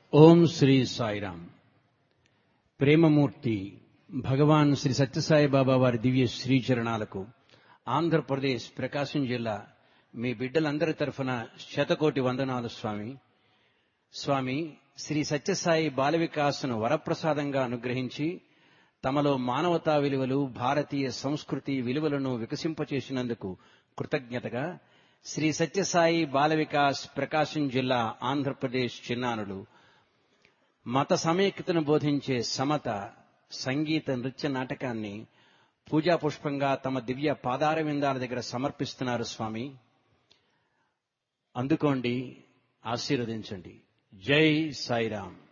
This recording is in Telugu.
ఓం శ్రీ సాయిరామ్ ప్రేమమూర్తి భగవాన్ శ్రీ సత్యసాయి బాబా వారి దివ్య శ్రీచరణాలకు ఆంధ్రప్రదేశ్ ప్రకాశం జిల్లా మీ బిడ్డలందరి తరఫున శతకోటి వందనాలు స్వామి స్వామి శ్రీ సత్యసాయి బాల వికాసను వరప్రసాదంగా అనుగ్రహించి తమలో మానవతా విలువలు భారతీయ సంస్కృతి విలువలను వికసింపచేసినందుకు కృతజ్ఞతగా శ్రీ సత్యసాయి బాల వికాస్ ప్రకాశం జిల్లా ఆంధ్రప్రదేశ్ చిన్నానులు మత సమైక్యతను బోధించే సమత సంగీత నృత్య నాటకాన్ని పూజా పుష్పంగా తమ దివ్య పాదార విందాల దగ్గర సమర్పిస్తున్నారు స్వామి అందుకోండి ఆశీర్వదించండి జై సాయిరామ్